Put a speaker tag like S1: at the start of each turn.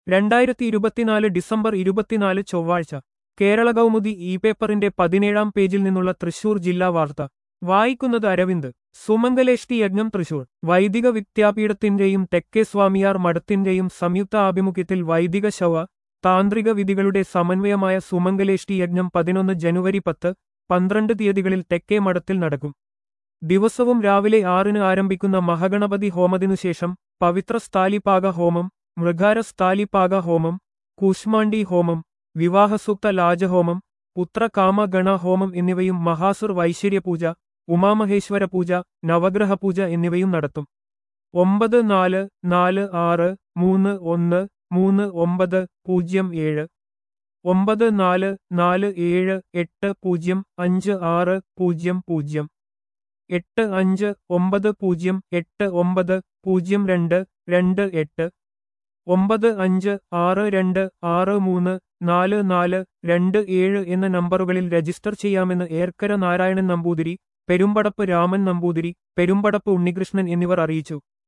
S1: രണ്ടായിരത്തി ഇരുപത്തിനാല് ഡിസംബർ ഇരുപത്തിനാല് ചൊവ്വാഴ്ച കേരള കൗമുദി ഇ പേപ്പറിന്റെ പതിനേഴാം പേജിൽ നിന്നുള്ള തൃശൂർ ജില്ലാ വാർത്ത വായിക്കുന്നത് അരവിന്ദ് സുമംഗലേഷ്ടി യജ്ഞം തൃശൂർ വൈദിക വിദ്യാപീഠത്തിന്റെയും തെക്കേ സ്വാമിയാർ മഠത്തിന്റെയും സംയുക്ത ആഭിമുഖ്യത്തിൽ വൈദിക ശവ താന്ത്രിക വിധികളുടെ സമന്വയമായ സുമംഗലേഷ്ടി യജ്ഞം പതിനൊന്ന് ജനുവരി പത്ത് പന്ത്രണ്ട് തീയതികളിൽ തെക്കേ മഠത്തിൽ നടക്കും ദിവസവും രാവിലെ ആറിന് ആരംഭിക്കുന്ന മഹഗണപതി ഹോമത്തിനുശേഷം പവിത്ര സ്ഥാലിപാക ഹോമം മൃഗാര സ്ഥാലിപാക ഹോമം കൂശ്മാണ്ഡി ഹോമം വിവാഹസൂക്ത ലാജഹോമം പുത്രകാമഗണ ഹോമം എന്നിവയും മഹാസുർ വൈശ്വര്യപൂജ ഉമാമഹേശ്വര പൂജ നവഗ്രഹ പൂജ എന്നിവയും നടത്തും ഒമ്പത് നാല് നാല് ആറ് മൂന്ന് ഒന്ന് മൂന്ന് ഒമ്പത് പൂജ്യം ഏഴ് ഒമ്പത് നാല് നാല് ഏഴ് എട്ട് പൂജ്യം അഞ്ച് ആറ് പൂജ്യം പൂജ്യം എട്ട് അഞ്ച് ഒമ്പത് പൂജ്യം എട്ട് ഒമ്പത് പൂജ്യം രണ്ട് രണ്ട് എട്ട് ഒമ്പത് അഞ്ച് ആറ് രണ്ട് ആറ് മൂന്ന് നാല് നാല് രണ്ട് ഏഴ് എന്ന നമ്പറുകളിൽ രജിസ്റ്റർ ചെയ്യാമെന്ന് ഏർക്കര നാരായണൻ നമ്പൂതിരി പെരുമ്പടപ്പ് രാമൻ നമ്പൂതിരി പെരുമ്പടപ്പ് ഉണ്ണികൃഷ്ണൻ എന്നിവർ അറിയിച്ചു